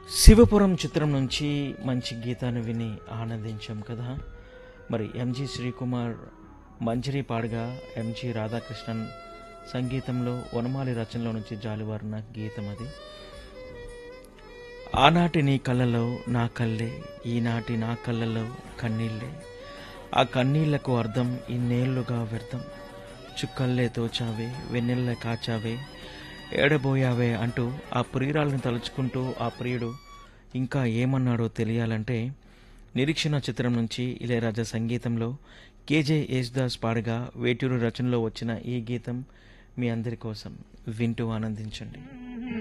శివపురం చిత్రం నుంచి మంచి గీతాన్ని విని ఆనందించాం కదా మరి ఎంజి శ్రీకుమార్ మంజరి పాడగా ఎంజి రాధాకృష్ణన్ సంగీతంలో వనమాలి రచనలో నుంచి జాలువారిన గీతం అది ఆనాటి నీ కళ్ళలో నా కళ్ళే ఈనాటి నా కళ్ళలో కన్నీళ్ళే ఆ కన్నీళ్లకు అర్థం ఇన్నేళ్లుగా వ్యర్థం చుక్కల్లే తోచావే వెన్నెల్ల కాచావే ఏడబోయావే అంటూ ఆ ప్రియురాలను తలుచుకుంటూ ఆ ప్రియుడు ఇంకా ఏమన్నాడో తెలియాలంటే నిరీక్షణ చిత్రం నుంచి ఇళయరాజా సంగీతంలో కేజే యేసుదాస్ పాడగా వేటూరు రచనలో వచ్చిన ఈ గీతం మీ అందరి కోసం వింటూ ఆనందించండి